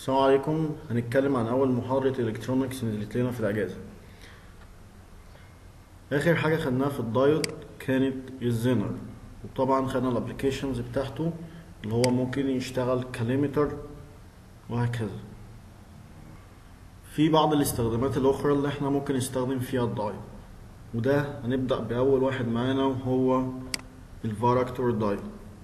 السلام عليكم هنتكلم عن اول محاضرة الكترونكس نزلت لنا في الاجازة اخر حاجة خدناها في الدايود كانت الزينر وطبعا خدنا الابليكيشنز بتاعته اللي هو ممكن يشتغل كليمتر وهكذا في بعض الاستخدامات الاخرى اللي احنا ممكن نستخدم فيها الدايود وده هنبدأ باول واحد معانا وهو الفاراكتور دايود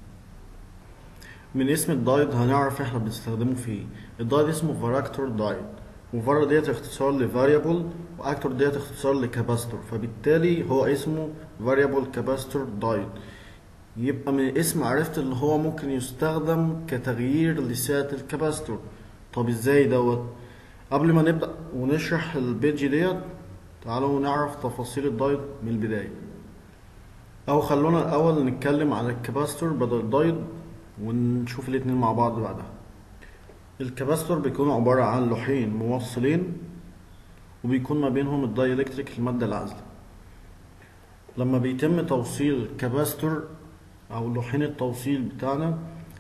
من اسم الدايود هنعرف احنا بنستخدمه في ايه الدايود اسمه فاراكتور دايود وفارا ديت اختصار لفاريبل واكتور ديت اختصار لكاباستور فبالتالي هو اسمه فاريبل كاباستور دايود يبقى من الاسم عرفت اللي هو ممكن يستخدم كتغيير لسعة الكاباستور طب ازاي دوت قبل ما نبدأ ونشرح البيج ديت تعالوا نعرف تفاصيل الدايود من البداية او خلونا الاول نتكلم على الكاباستور بدل الدايود ونشوف الاتنين مع بعض بعدها الكاباستور بيكون عبارة عن لوحين موصلين وبيكون ما بينهم الدايلكتريك المادة العازلة لما بيتم توصيل كاباستور او لوحين التوصيل بتاعنا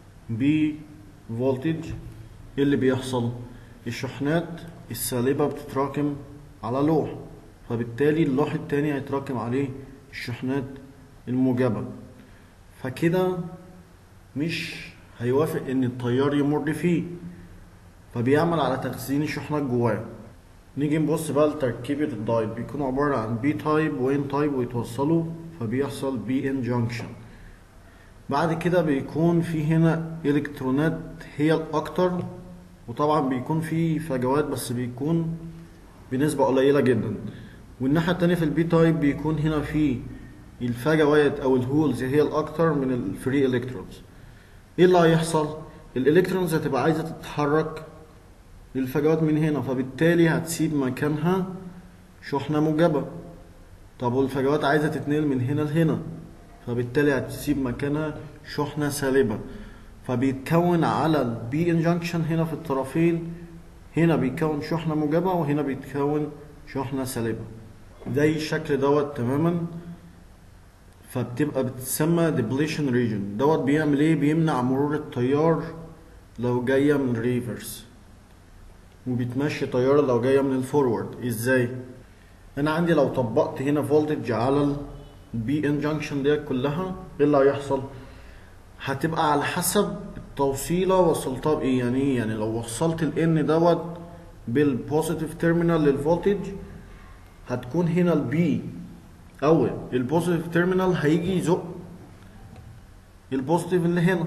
بفولتج ايه اللي بيحصل الشحنات السالبة بتتراكم على لوح فبالتالي اللوح التاني هيتراكم عليه الشحنات الموجبة فكده مش هيوافق ان التيار يمر فيه فبيعمل على تخزين الشحنات جواه نيجي نبص بقى لتركيبة الدايد بيكون عبارة عن بي تايب وان تايب ويتوصلوا فبيحصل بي ان جانكشن بعد كده بيكون في هنا الكترونات هي الاكتر وطبعا بيكون في فجوات بس بيكون بنسبة قليلة جدا والناحية التانية في البي تايب بيكون هنا في الفجوات او الهولز هي الاكتر من الفري الكترونز ايه اللي هيحصل الالكترونز هتبقى عايزه تتحرك للفجوات من هنا فبالتالي هتسيب مكانها شحنه موجبه طب والفجوات عايزه تتنقل من هنا لهنا فبالتالي هتسيب مكانها شحنه سالبه فبيتكون على البي انجنكشن هنا في الطرفين هنا بيتكون شحنه موجبه وهنا بيتكون شحنه سالبه زي الشكل دوت تماما فبتبقى بتسمى ديبليشن ريجن دوت بيعمل ايه بيمنع مرور التيار لو جايه من ريفرس وبتمشي تيار لو جايه من الفورورد ازاي انا عندي لو طبقت هنا فولتج على البي ان جانكشن ديت كلها ايه اللي هيحصل هتبقى على حسب التوصيله وصلتها بايه يعني ايه يعني لو وصلت الان دوت بالبوزيتيف تيرمينال للفولتج هتكون هنا البي او البوزيتيف تيرمينال هيجي يزق البوزيتيف اللي هنا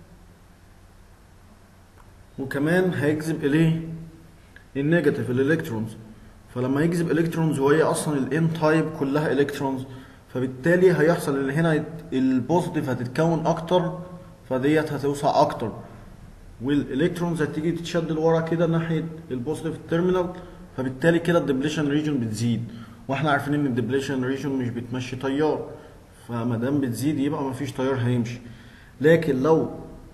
وكمان هيجذب اليه النيجاتيف الالكترونز فلما يجذب الكترونز وهي اصلا الان تايب كلها الكترونز فبالتالي هيحصل ان هنا البوزيتيف هتتكون اكتر فديت هتوسع اكتر والالكترونز هتيجي تتشد لورا كده ناحيه البوزيتيف تيرمينال فبالتالي كده الدبليشن ريجن بتزيد واحنا عارفين ان الدبليشن ريجن مش بتمشي تيار فما دام بتزيد يبقى ما فيش تيار هيمشي لكن لو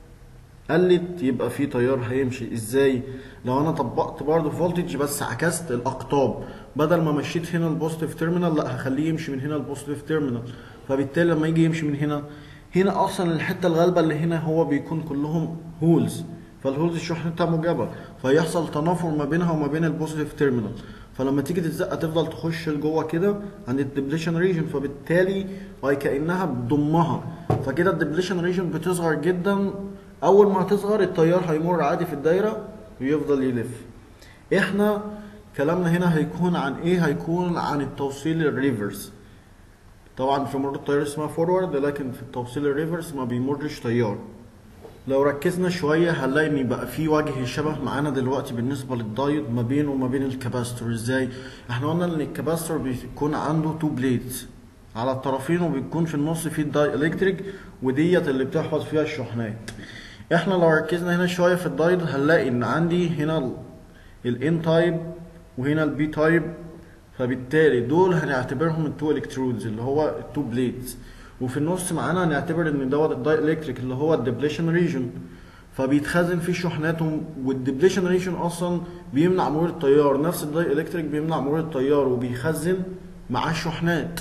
قلت يبقى في تيار هيمشي ازاي لو انا طبقت برضه فولتج بس عكست الاقطاب بدل ما مشيت هنا البوزيتيف تيرمينال لا هخليه يمشي من هنا البوزيتيف تيرمينال فبالتالي لما يجي يمشي من هنا هنا اصلا الحته الغالبه اللي هنا هو بيكون كلهم هولز فالهولز شحنتها موجبه فيحصل تنافر ما بينها وما بين البوزيتيف تيرمينال فلما تيجي تتزق تفضل تخش لجوه كده عند الدبليشن ريجن فبالتالي وهي كانها بتضمها فكده الدبليشن ريجن بتصغر جدا اول ما تصغر التيار هيمر عادي في الدايره ويفضل يلف احنا كلامنا هنا هيكون عن ايه هيكون عن التوصيل الريفرس طبعا في مرور التيار اسمها فورورد لكن في التوصيل الريفرس ما بيمرش تيار لو ركزنا شوية هنلاقي ان بقى في وجه شبه معانا دلوقتي بالنسبة للدايود ما بينه وما بين الكاباستور ازاي احنا قلنا ان الكاباستور بيكون عنده تو بليدز على الطرفين وبيكون في النص فيه الداي الكتريك وديت اللي بتحفظ فيها الشحنات احنا لو ركزنا هنا شوية في الدايود هنلاقي ان عندي هنا الان تايب وهنا البي تايب فبالتالي دول هنعتبرهم التو الكترودز اللي هو التو بليدز وفي النص معانا هنعتبر ان دوت الداي الكتريك اللي هو الدبليشن ريجن فبيتخزن فيه شحنات والدبليشن ريجن اصلا بيمنع مرور التيار نفس الداي الكتريك بيمنع مرور التيار وبيخزن معاه شحنات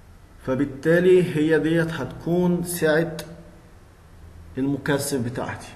فبالتالي هي ديت هتكون سعة المكثف بتاعتي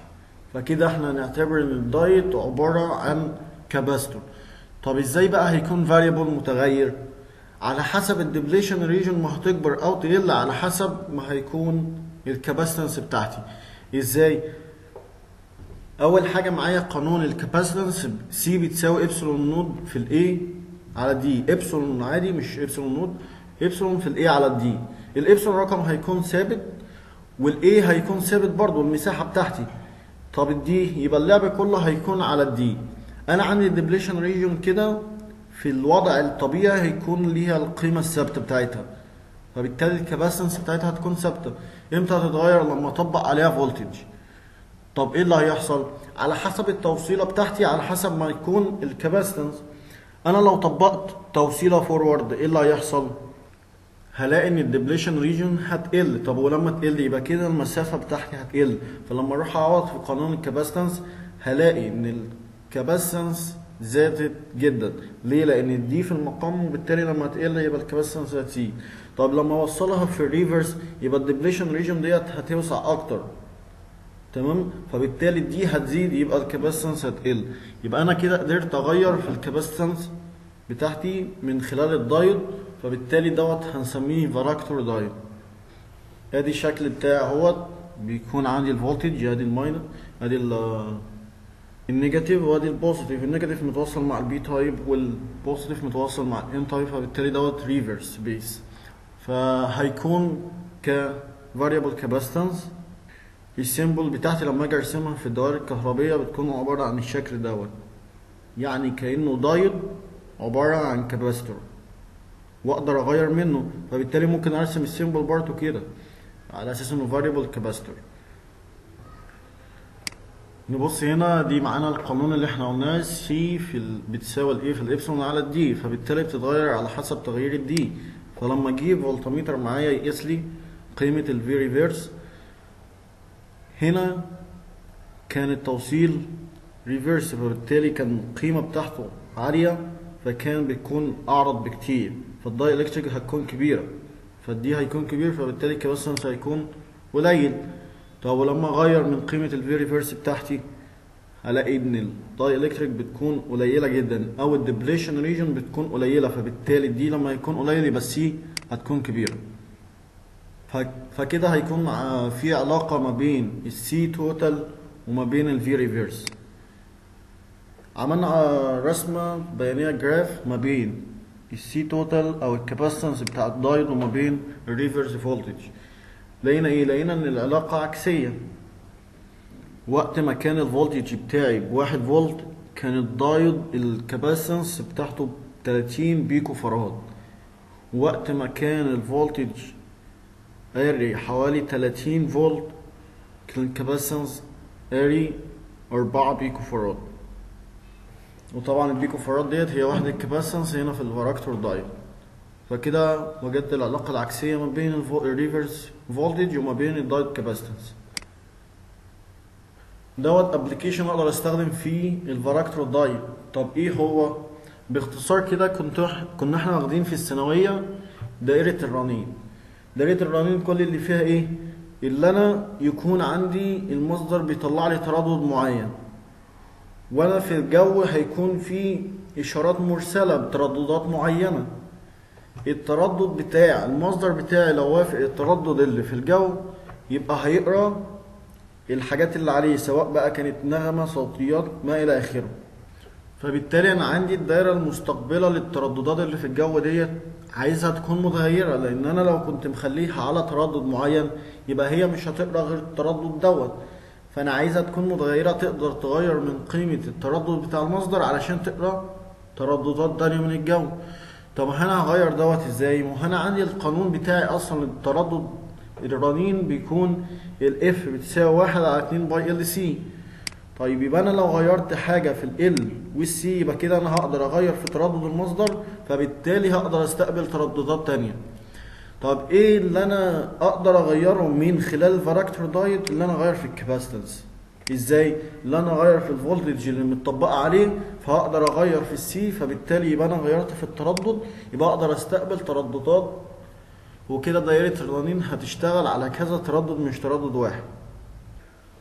فكده احنا نعتبر ان الدايت عبارة عن كاباستور طب ازاي بقى هيكون فاريبل متغير على حسب الدبليشن ريجن ما هتكبر او تقل على حسب ما هيكون الكاباستنس بتاعتي ازاي اول حاجه معايا قانون الكاباسيتنس سي بتساوي ابسلون نود في الاي على دي ابسلون عادي مش ابسلون نود ابسلون في الاي على الدي الابسلون رقم هيكون ثابت والاي هيكون ثابت برضو المساحه بتاعتي طب الدي يبقى اللعب كله هيكون على الدي انا عندي الدبليشن ريجون كده في الوضع الطبيعي هيكون ليها القيمه الثابته بتاعتها فبالتالي الكاباسيتنس بتاعتها هتكون ثابته امتى هتتغير لما اطبق عليها فولتج طب ايه اللي هيحصل على حسب التوصيله بتاعتي على حسب ما يكون الكاباسيتنس انا لو طبقت توصيله فورورد ايه اللي هيحصل هلاقي ان الدبليشن ريجن هتقل طب ولما تقل يبقى كده المسافه بتاعتي هتقل فلما اروح اعوض في قانون الكاباسيتنس هلاقي ان الكاباسيتنس زادت جدا ليه لان دي في المقام وبالتالي لما تقل يبقى الكاباسيتنس هتزيد طب لما اوصلها في الريفرس يبقى الدبليشن ريجن ديت هتوسع اكتر تمام فبالتالي دي هتزيد يبقى الكاباسيتنس هتقل يبقى انا كده قدرت اغير في الكاباسيتنس بتاعتي من خلال الدايود فبالتالي دوت هنسميه فاراكتور دايود ادي الشكل بتاعي اهوت بيكون عندي الفولتج ادي الماينس ادي ال- النيجاتيف وادي البوزيتيف النيجاتيف متوصل مع البي تايب والبوزيتيف متوصل مع الان تايب فبالتالي دوت ريفرس بيس فهيكون ك variable capacitance السيمبل بتاعتي لما اجي ارسمها في الدوائر الكهربية بتكون عبارة عن الشكل دوت يعني كأنه دايود عبارة عن كاباستور واقدر اغير منه فبالتالي ممكن ارسم السيمبل برضه كده على اساس انه variable capacitor نبص هنا دي معانا القانون اللي احنا قلناه سي في ال... بتساوي الايه في الابسلون على الدي فبالتالي بتتغير على حسب تغيير الدي فلما اجيب فولتميتر معايا يقيس لي قيمة الفي ريفيرس هنا كان التوصيل ريفيرس فبالتالي كان القيمة بتاعته عالية فكان بيكون أعرض بكتير فالداي الكتريك هتكون كبيرة فالدي هيكون كبير فبالتالي الكاباسيتنس هيكون قليل طب ولما اغير من قيمة الفي ريفيرس بتاعتي هلاقي ان الداي الكتريك بتكون قليلة جدا او الدبليشن ريجن بتكون قليلة فبالتالي دي لما يكون قليل يبقى السي هتكون كبيرة ف- فكده هيكون مع- في علاقة ما بين السي توتال وما بين الفي ريفيرس عملنا آه، رسمة بيانية جراف ما بين السي توتال او الكاباسيتنس بتاع الدايود وما بين الريفرس فولتج لقينا ايه لقينا ان العلاقة عكسية وقت ما كان الفولتج بتاعي بواحد فولت كان الدايود الكاباسيتنس بتاعته ب 30 بيكو فراد وقت ما كان الفولتج قاري حوالي 30 فولت كان الكاباسيتنس قاري 4 بيكو فراد وطبعا البيكو فراد ديت هي وحدة الكاباسيتنس هنا في الفاراكتور دايود فكده وجدت العلاقة العكسية ما بين الريفرس فولتج وما بين الدايود كاباسيتنس دوت ابلكيشن اقدر استخدم فيه الفاراكتور دايود طب ايه هو باختصار كده كنت كنا احنا واخدين في الثانويه دائره الرنين دائره الرنين كل اللي فيها ايه اللي انا يكون عندي المصدر بيطلع لي تردد معين وانا في الجو هيكون في اشارات مرسله بترددات معينه التردد بتاع المصدر بتاعي لو وافق التردد اللي في الجو يبقى هيقرا الحاجات اللي عليه سواء بقى كانت نغمة صوتيات ما إلى آخره فبالتالي أنا عندي الدايرة المستقبلة للترددات اللي في الجو ديت عايزها تكون متغيرة لأن أنا لو كنت مخليها على تردد معين يبقى هي مش هتقرا غير التردد دوت فأنا عايزها تكون متغيرة تقدر تغير من قيمة التردد بتاع المصدر علشان تقرا ترددات تانية من الجو طب أنا هغير دوت ازاي؟ ما هو أنا عندي القانون بتاعي أصلا التردد الرنين بيكون الاف بتساوي واحد على اتنين باي ال سي طيب يبقى انا لو غيرت حاجة في ال والسي يبقى كده انا هقدر اغير في تردد المصدر فبالتالي هقدر استقبل ترددات تانية طب ايه اللي انا اقدر اغيره من خلال الفاراكتور دايت اللي انا اغير في الكاباسيتنس ازاي اللي انا اغير في الفولتج اللي متطبقه عليه فهقدر اغير في السي فبالتالي يبقى انا غيرت في التردد يبقى اقدر استقبل ترددات وكده دايرة الرنين هتشتغل على كذا تردد مش تردد واحد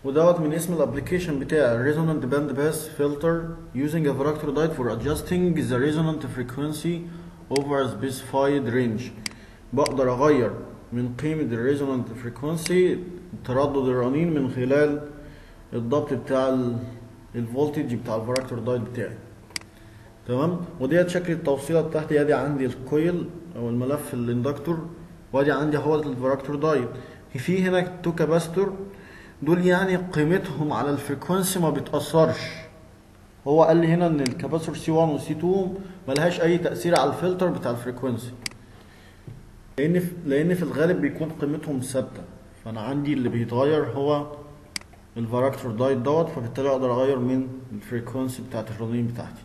ودوت من اسم الابلكيشن بتاع resonant band pass filter using a varactor diode for adjusting the resonant frequency over a specified range بقدر اغير من قيمة ال resonant frequency تردد الرنين من خلال الضبط بتاع ال- الفولتج بتاع الفراكتور دايت بتاعي تمام وديت شكل التوصيله بتاعتي ادي عندي الكويل او الملف الاندكتور وادي عندي هو الفراكتور دايت في هنا تو كاباستور دول يعني قيمتهم على الفريكونسي ما بتاثرش هو قال لي هنا ان الكاباستور سي 1 وسي 2 ملهاش اي تاثير على الفلتر بتاع الفريكونسي لان في لان في الغالب بيكون قيمتهم ثابته فانا عندي اللي بيتغير هو الفراكتور دايت دوت فبالتالي اقدر اغير من الفريكونسي بتاعت الرنين بتاعتي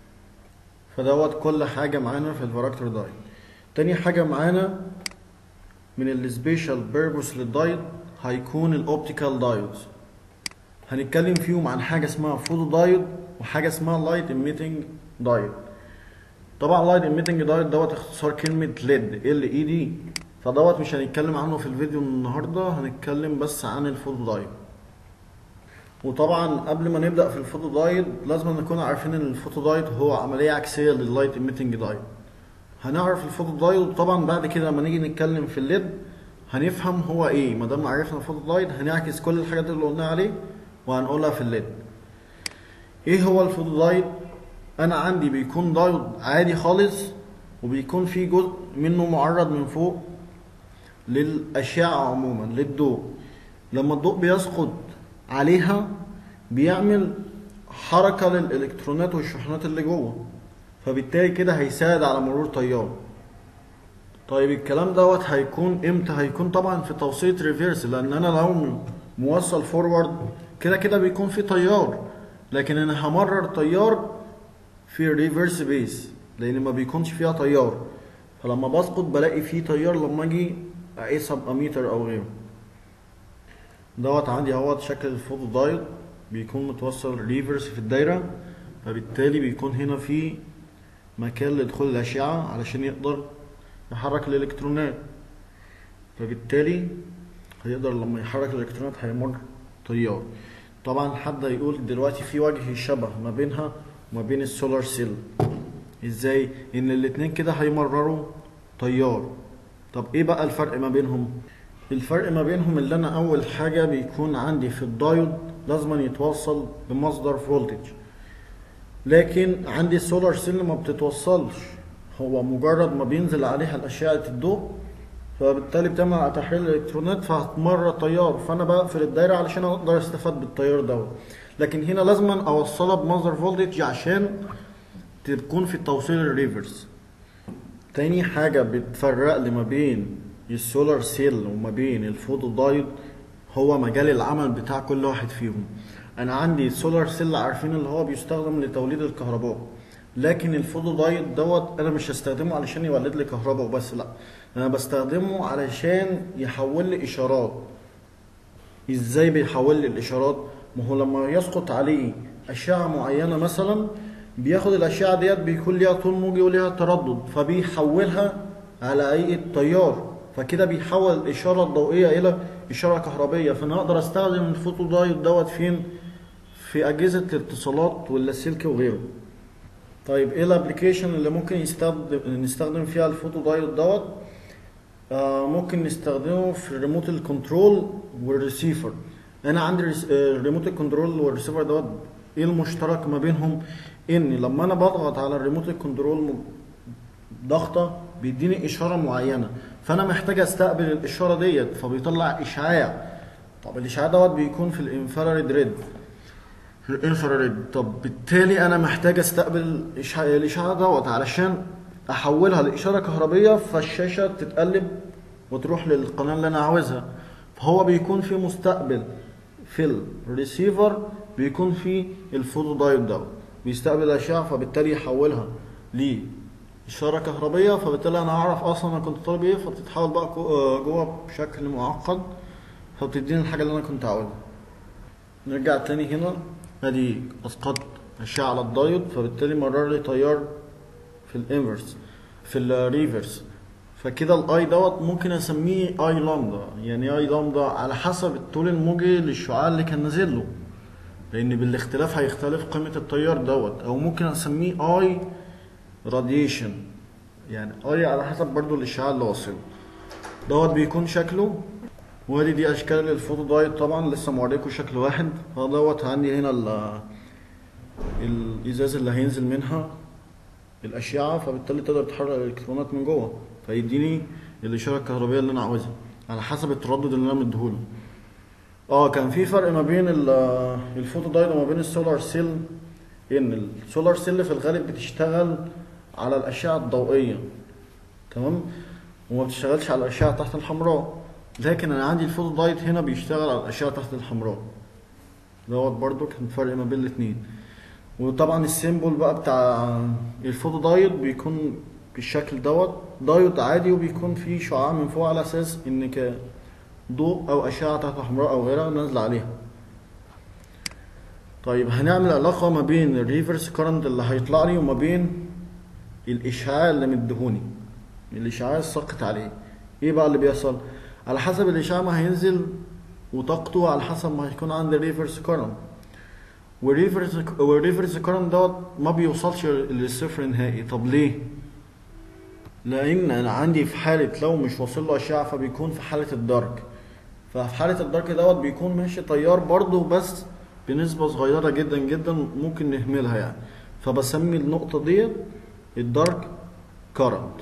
فدوت كل حاجه معانا في الفراكتور دايت تاني حاجه معانا من السبيشال بيربوس للدايت هيكون الاوبتيكال دايودز هنتكلم فيهم عن حاجه اسمها فوتو دايود وحاجه اسمها لايت ايميتنج دايود طبعا لايت ايميتنج دايود دوت اختصار كلمه ليد ال اي دي فدوت مش هنتكلم عنه في الفيديو النهارده هنتكلم بس عن الفوتو دايود وطبعا قبل ما نبدا في الفوتو دايود لازم نكون عارفين ان الفوتو دايود هو عمليه عكسيه لللايت ايميتنج دايود هنعرف الفوتو دايود طبعا بعد كده لما نيجي نتكلم في الليد هنفهم هو ايه ما دام عرفنا الفوتو دايود هنعكس كل الحاجات اللي قلنا عليه وهنقولها في الليد ايه هو الفوتو دايود انا عندي بيكون دايود عادي خالص وبيكون فيه جزء منه معرض من فوق للاشعه عموما للضوء لما الضوء بيسقط عليها بيعمل حركه للالكترونات والشحنات اللي جوه فبالتالي كده هيساعد على مرور تيار طيب الكلام دوت هيكون امتى هيكون طبعا في توصيله ريفيرس لان انا لو موصل فورورد كده كده بيكون في تيار لكن انا همرر تيار في الريفيرس بيس لان ما بيكونش فيها تيار فلما بسقط بلاقي فيه تيار لما اجي اقيسها باميتر او غيره دوت عندي اهوت شكل الفوتو دايود بيكون متوصل ريفرس في الدايره فبالتالي بيكون هنا في مكان لدخول الاشعه علشان يقدر يحرك الالكترونات فبالتالي هيقدر لما يحرك الالكترونات هيمر تيار طبعا حد هيقول دلوقتي في وجه شبه ما بينها وما بين السولار سيل ازاي ان الاتنين كده هيمرروا تيار طب ايه بقى الفرق ما بينهم الفرق ما بينهم اللي انا اول حاجه بيكون عندي في الدايود لازم يتوصل بمصدر فولتج لكن عندي السولار سيل ما بتتوصلش هو مجرد ما بينزل عليها الاشعه الضوء فبالتالي بتعمل على تحرير الالكترونات فهتمر تيار فانا بقفل الدايره علشان اقدر استفاد بالتيار دوت لكن هنا لازم اوصلها بمصدر فولتج عشان تكون في التوصيل الريفرس تاني حاجه بتفرق لي ما بين السولار سيل وما بين الفوتو دايود هو مجال العمل بتاع كل واحد فيهم انا عندي السولار سيل عارفين اللي هو بيستخدم لتوليد الكهرباء لكن الفوتو دايود دوت انا مش هستخدمه علشان يولد لي كهرباء وبس لا انا بستخدمه علشان يحول لي اشارات ازاي بيحول لي الاشارات ما هو لما يسقط عليه اشعه معينه مثلا بياخد الاشعه ديت بيكون ليها طول موجي وليها تردد فبيحولها على هيئه تيار فكده بيحول الاشاره الضوئيه الى اشاره كهربيه فانا اقدر استخدم الفوتو دايود دوت فين في اجهزه الاتصالات واللاسلكي وغيره طيب ايه الابلكيشن اللي ممكن يستخدم نستخدم فيها الفوتو دايود دوت آه ممكن نستخدمه في الريموت الكنترول والريسيفر انا عندي الريس- آه، الريموت الكنترول والريسيفر دوت ايه المشترك ما بينهم ان لما انا بضغط على الريموت الكنترول م- ضغطه بيديني اشاره معينه فانا محتاج استقبل الاشاره ديت فبيطلع اشعاع طب الاشعاع دوت بيكون في الانفراريد ريد الانفراريد طب بالتالي انا محتاج استقبل الإشعاع- الاشعاع دوت علشان احولها لاشاره كهربيه فالشاشه تتقلب وتروح للقناه اللي انا عاوزها فهو بيكون في مستقبل في الريسيفر بيكون في الفوتو دايود دوت بيستقبل الاشعه فبالتالي يحولها لاشاره كهربيه فبالتالي انا اعرف اصلا انا كنت طالب ايه فبتتحول بقى جو- آه، جوه بشكل معقد فبتديني الحاجه اللي انا كنت عاوزها نرجع تاني هنا ادي اسقطت اشعه على الدايود فبالتالي مرر لي تيار في الانفرس في الريفرس فكده الاي دوت ممكن اسميه اي لامدا يعني اي لامدا على حسب الطول الموجي للشعاع اللي كان نازل له لان بالاختلاف هيختلف قيمه التيار دوت او ممكن اسميه اي راديشن يعني اي على حسب برضو الاشعاع اللي واصله دوت بيكون شكله وادي دي اشكال الفوتو دايت طبعا لسه موريكم شكل واحد فدوت عندي هنا ال- الازاز اللي هينزل منها الاشعه فبالتالي تقدر تحرك الالكترونات من جوه فيديني الاشاره الكهربائيه اللي انا عاوزها على حسب التردد اللي انا مديهوله اه كان في فرق ما بين ال- الفوتو دايد وما بين السولار سيل ان السولار سيل في الغالب بتشتغل على الاشعه الضوئيه تمام وما بتشتغلش على الاشعه تحت الحمراء لكن انا عندي الفوتو دايد هنا بيشتغل على الاشعه تحت الحمراء دوت برضو كان فرق ما بين الاتنين وطبعا السيمبل بقى بتاع الفوتو دايود بيكون بالشكل دوت دايود عادي وبيكون فيه شعاع من فوق على اساس ان ك ضوء او اشعه تحت حمراء او غيرها نازله عليها طيب هنعمل علاقه ما بين الريفرس كارنت اللي هيطلع لي وما بين الاشعاع اللي مديهوني الاشعاع الساقط عليه ايه بقى اللي بيحصل على حسب الاشعاع ما هينزل وطاقته على حسب ما هيكون عندي الريفرس كارنت والريفرس والريفرس كارنت دوت ما بيوصلش للصفر نهائي طب ليه لان انا عندي في حاله لو مش واصل له اشعه فبيكون في حاله الدارك ففي حاله الدارك دوت بيكون ماشي تيار برضه بس بنسبه صغيره جدا جدا ممكن نهملها يعني فبسمي النقطه ديت الدارك كارنت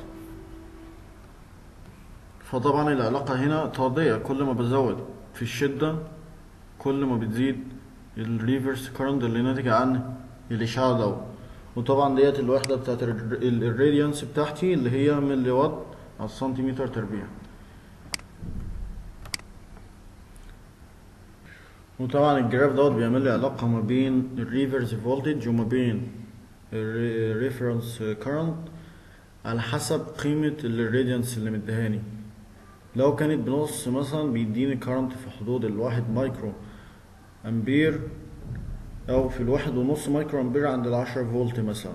فطبعا العلاقه هنا طرديه كل ما بزود في الشده كل ما بتزيد الريفرس كارنت اللي ناتج عن الاشعاع دوت وطبعا ديت الوحده بتاعت الراديانس بتاعتي اللي هي ملي وات على السنتيمتر تربيع وطبعا الجراف دوت بيعمل لي علاقه ما بين الريفرس فولتج وما بين الريفرنس كارنت على حسب قيمه الراديانس اللي مديهاني لو كانت بنص مثلا بيديني كارنت في حدود الواحد مايكرو امبير او في الواحد ونص مايكرو امبير عند العشرة فولت مثلا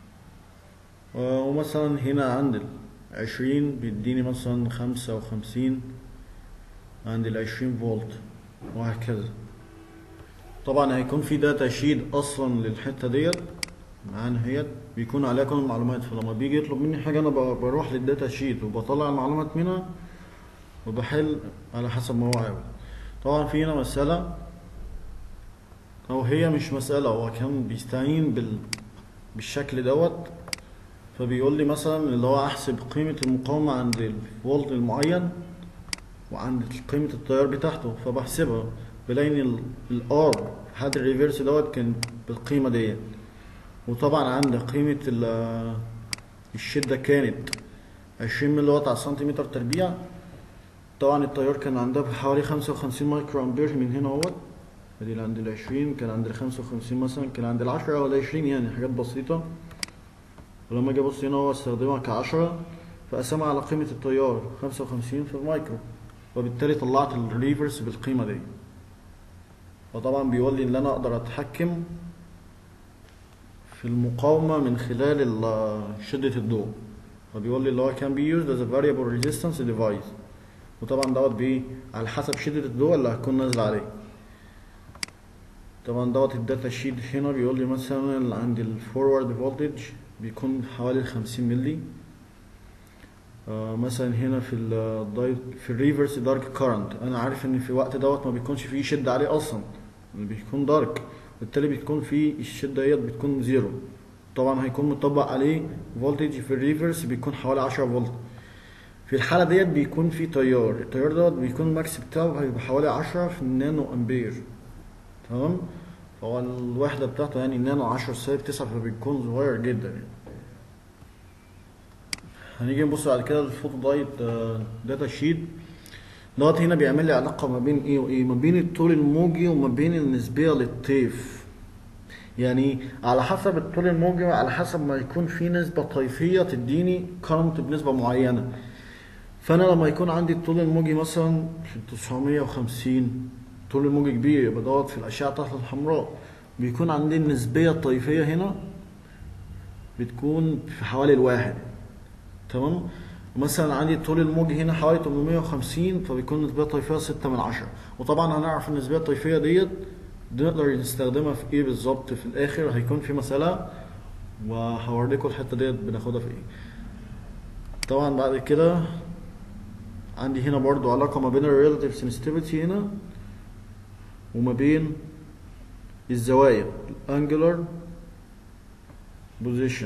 ومثلا هنا عند العشرين بيديني مثلا خمسة وخمسين عند العشرين فولت وهكذا طبعا هيكون في داتا شيت اصلا للحته ديت معانا هي بيكون عليها كل المعلومات فلما بيجي يطلب مني حاجه انا بروح للداتا شيت وبطلع المعلومات منها وبحل على حسب ما هو عاوز طبعا في هنا مساله او هي مش مسألة هو كان بيستعين بال... بالشكل دوت فبيقول لي مثلا اللي هو احسب قيمة المقاومة عند الفولت المعين وعند قيمة التيار بتاعته فبحسبها بلاقي ان الار في حالة الريفيرس دوت كان بالقيمة ديت وطبعا عند قيمة الشدة كانت عشرين ملي وات على سنتيمتر تربيع طبعا التيار كان عندها بحوالي خمسة وخمسين مايكرو امبير من هنا اهوت ادي اللي عند العشرين كان عند الخمسة وخمسين مثلا كان عند العشرة او العشرين يعني حاجات بسيطة ولما اجي ابص هنا هو استخدمها كعشرة فقسمها على قيمة التيار خمسة وخمسين في المايكرو وبالتالي طلعت الريفرس بالقيمة دي فطبعا بيقول لي ان انا اقدر اتحكم في المقاومة من خلال شدة الضوء فبيقول لي اللي هو كان بي used as a variable resistance device وطبعا دوت بيه على حسب شدة الضوء اللي هتكون نازلة عليه طبعا دوت الداتا شيت هنا بيقول لي مثلا عند الفورورد فولتج بيكون حوالي خمسين ملي آه مثلا هنا في ال في الريفرس دارك كارنت انا عارف ان في وقت دوت ما بيكونش فيه شده عليه اصلا بيكون دارك بالتالي بتكون في الشده ديت بتكون زيرو طبعا هيكون مطبق عليه فولتج في الريفرس بيكون حوالي عشرة فولت في الحالة ديت بيكون في تيار التيار دوت بيكون الماكس بتاعه هيبقى حوالي عشرة في النانو امبير تمام فهو الوحدة بتاعته يعني نانو عشرة سالب تسعة فبيكون صغير جدا يعني هنيجي نبص بعد كده الفوتو دايت داتا شيت دوت هنا بيعمل لي علاقة ما بين ايه وايه ما بين الطول الموجي وما بين النسبية للطيف يعني على حسب الطول الموجي على حسب ما يكون في نسبة طيفية تديني كرنت بنسبة معينة فانا لما يكون عندي الطول الموجي مثلا في 950 طول الموجي كبير يبقى دوت في الاشعه تحت الحمراء بيكون عندي النسبيه الطيفيه هنا بتكون في حوالي الواحد تمام مثلا عندي طول الموج هنا حوالي 850 فبيكون النسبية الطيفية 6 من 10 وطبعا هنعرف النسبية الطيفية ديت نقدر نستخدمها في ايه بالظبط في الاخر هيكون في مسألة وهوريكم الحتة ديت بناخدها في ايه طبعا بعد كده عندي هنا برضو علاقة ما بين ال relative sensitivity هنا وما بين الزوايا angular position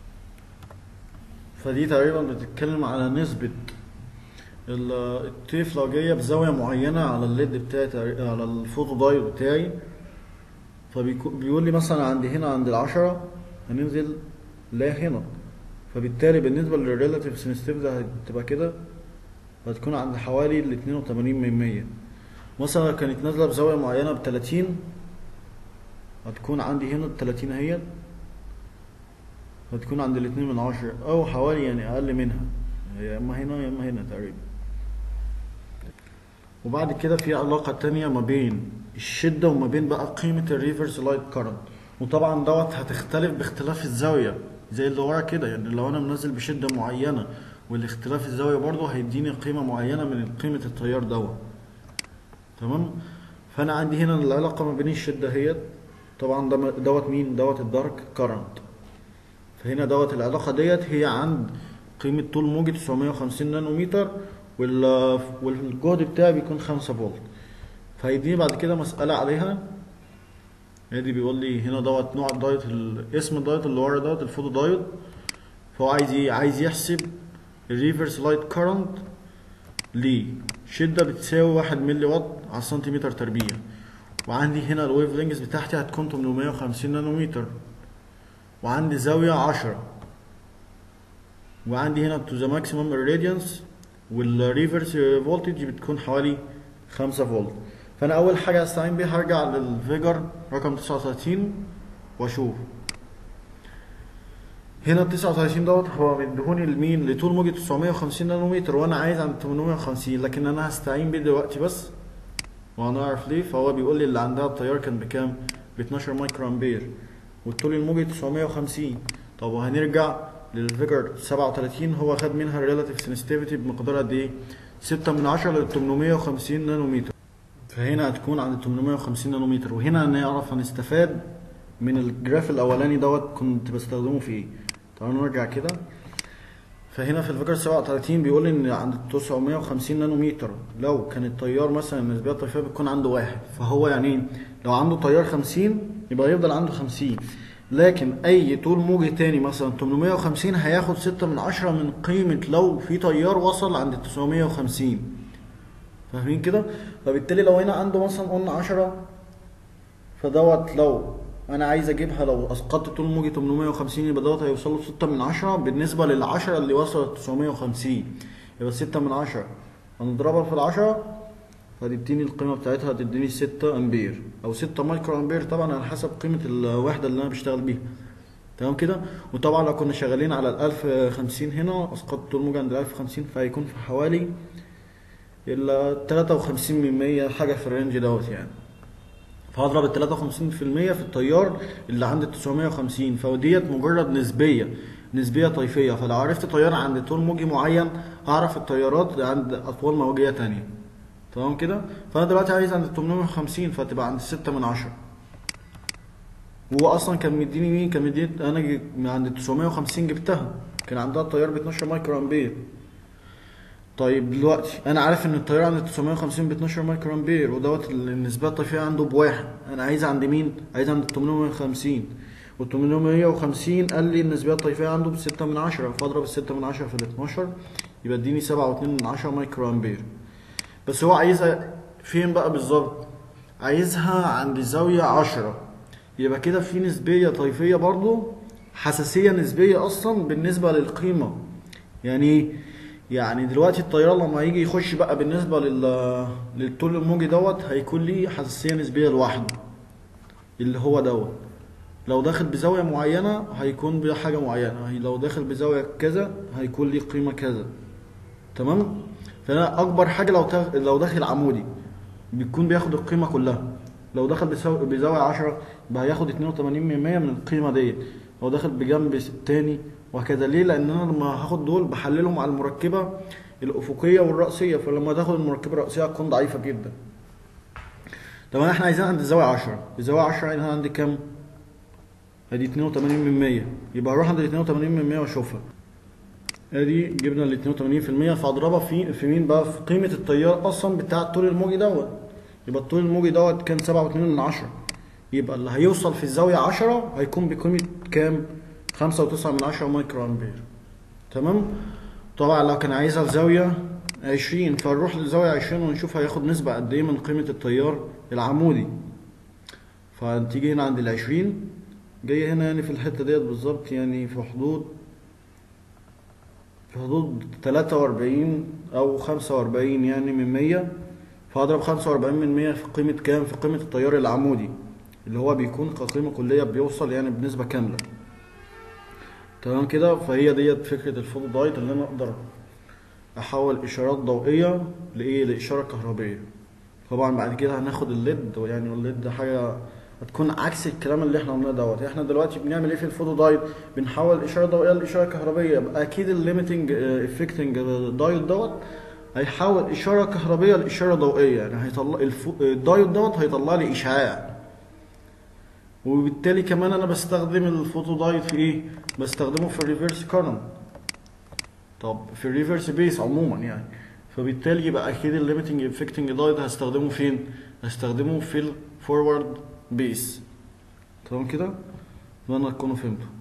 فدي تقريبا بتتكلم على نسبة ال- الطيف لو جاية بزاوية معينة على الليد بتاعي تقري- على الفوتو دايود بتاعي فبيقول لي مثلا عندي هنا عند العشرة هننزل لا هنا فبالتالي بالنسبة للريلاتيف سنسيتيفيتي هتبقى كده هتكون عند حوالي ال 82 من 100 مثلا كانت نازلة بزاوية معينة ب 30 هتكون عندي هنا ال 30 اهيت هتكون عند الاتنين من عشرة أو حوالي يعني أقل منها يا إما هنا يا إما هنا تقريبا وبعد كده في علاقة تانية ما بين الشدة وما بين بقى قيمة الريفرس لايت كارنت وطبعا دوت هتختلف باختلاف الزاوية زي اللي ورا كده يعني لو أنا منزل بشدة معينة والاختلاف الزاوية برضه هيديني قيمة معينة من قيمة التيار دوت تمام فأنا عندي هنا العلاقة ما بين الشدة هي طبعا ده- دوت مين دوت الدارك كارنت فهنا دوت العلاقة ديت هي عند قيمة طول موجي 950 نانومتر وال- والجهد بتاعي بيكون 5 فولت فهيديني بعد كده مسألة عليها ادي بيقول لي هنا دوت نوع الدايت ال- اسم الدايت اللي ورا دوت الفوتو دايت فهو عايز ايه عايز يحسب الريفرس لايت كارنت لشدة بتساوي 1 ملي واط على السنتيمتر تربيع وعندي هنا الويف لينجز بتاعتي هتكون 850 نانومتر وعندي زاوية عشرة وعندي هنا تو ذا ماكسيمم irradiance والريفرس فولتج بتكون حوالي خمسة فولت فأنا أول حاجة هستعين بيها هرجع للفيجر رقم تسعة وتلاتين وأشوف هنا ال 39 دوت هو مديهوني لمين لطول موجة 950 نانومتر وأنا عايز عند 850 لكن أنا هستعين بيه دلوقتي بس وهنعرف ليه فهو بيقول لي اللي عندها التيار كان بكام ب 12 مايكرو امبير والطول الموجي 950 طب وهنرجع للفيجر 37 هو خد منها الريلاتيف سنسيتيفيتي بمقدار قد ايه 6 من 10 ل 850 نانومتر فهنا هتكون عند 850 نانومتر وهنا هنعرف هنستفاد من الجراف الاولاني دوت كنت بستخدمه في ايه تعالوا نرجع كده فهنا في الفيجر 37 بيقول ان عند 950 نانومتر لو كان التيار مثلا النسبيه الطيفيه بتكون عنده واحد فهو يعني ايه لو عنده تيار 50 يبقى يفضل عنده 50 لكن اي طول موجي تاني مثلا 850 هياخد 6 من 10 من قيمه لو في تيار وصل عند 950 فاهمين كده فبالتالي لو هنا عنده مثلا قلنا 10 فدوت لو انا عايز اجيبها لو اسقطت طول موجي 850 يبقى دوت هيوصل له 6 من 10 بالنسبه لل 10 اللي وصلت 950 يبقى 6 من 10 هنضربها في ال 10 فتديني القيمه بتاعتها تديني 6 امبير او 6 مايكرو امبير طبعا على حسب قيمه الوحده اللي انا بشتغل بيها تمام كده وطبعا لو كنا شغالين على ال 1050 هنا اسقطت طول موجي عند ال 1050 فهيكون في حوالي ال 53 من 100 حاجه في الرينج دوت يعني فهضرب ال 53% في التيار اللي عند 950 فديت مجرد نسبيه نسبيه طيفيه فلو عرفت تيار عند طول موجي معين هعرف التيارات عند اطوال موجيه تانية تمام كده فانا دلوقتي عايز عند 850 فتبقى عند 6 من 10 وهو اصلا كان مديني مين كان مديني انا ج- من عند 950 جبتها كان عندها التيار ب 12 مايكرو امبير طيب دلوقتي انا عارف ان التيار عند 950 ب 12 مايكرو امبير ودوت النسبه الطيفيه عنده بواحد انا عايز عند مين عايز عند 850 وال 850 قال لي النسبيه الطيفيه عنده ب 6 من 10 فاضرب ال 6 من 10 في ال 12 يبقى اديني 7.2 من 10 مايكرو امبير بس هو عايزها فين بقى بالظبط عايزها عند زاويه 10 يبقى كده في نسبيه طيفيه برضو حساسيه نسبيه اصلا بالنسبه للقيمه يعني ايه يعني دلوقتي الطيار لما يجي يخش بقى بالنسبه لل للطول الموجي دوت هيكون ليه حساسيه نسبيه لوحده اللي هو دوت لو داخل بزاويه معينه هيكون بحاجه معينه هي- لو داخل بزاويه كذا هيكون ليه قيمه كذا تمام فانا اكبر حاجه لو تغ... لو داخل عمودي بيكون بياخد القيمه كلها لو دخل بسو... بزاويه 10 يبقى هياخد 82% من القيمه ديت لو داخل بجنب س- تاني وهكذا ليه لان انا لما هاخد دول بحللهم على المركبه الافقيه والراسيه فلما تاخد المركبه الراسيه هتكون ضعيفه جدا طب احنا عايزين عند الزاويه 10 الزاويه 10 هنا عندي كام ادي 82 من 100 يبقى هروح عند ال 82 من 100 واشوفها ادي جبنا ال 82% فاضربها في في مين بقى في قيمه التيار اصلا بتاع الطول الموجي دوت يبقى الطول الموجي دوت كان 7.2 من 10 يبقى اللي هيوصل في الزاويه 10 هيكون بقيمه كام 5.9 من 10 مايكرو امبير تمام طبعا لو كان عايزها الزاويه 20 فنروح للزاويه 20 ونشوف هياخد نسبه قد ايه من قيمه التيار العمودي فتيجي هنا عند ال 20 جاي هنا يعني في الحته ديت بالظبط يعني في حدود في حدود 43 او 45 يعني من 100 فاضرب 45 من 100 في قيمة كام في قيمة التيار العمودي اللي هو بيكون كقيمة كلية بيوصل يعني بنسبة كاملة تمام كده فهي ديت فكرة الفوتو دايت اللي انا اقدر احول اشارات ضوئية لايه لاشارة كهربية طبعا بعد كده هناخد الليد يعني الليد ده حاجة هتكون عكس الكلام اللي احنا قلناه دوت احنا دلوقتي بنعمل ايه في الفوتو دايت بنحول اشاره ضوئيه لاشاره كهربيه يبقى اكيد الليميتنج افكتنج دايت دوت هيحول اشاره كهربيه لاشاره ضوئيه يعني هيطلع الفو... الدايت دوت هيطلع لي اشعاع وبالتالي كمان انا بستخدم الفوتو دايت في ايه بستخدمه في الريفرس كارنت طب في الريفرس بيس عموما يعني فبالتالي يبقى اكيد الليميتنج افكتنج دايت هستخدمه فين هستخدمه في الفورورد بيس تمام كده اتمنى تكونوا فهمتوا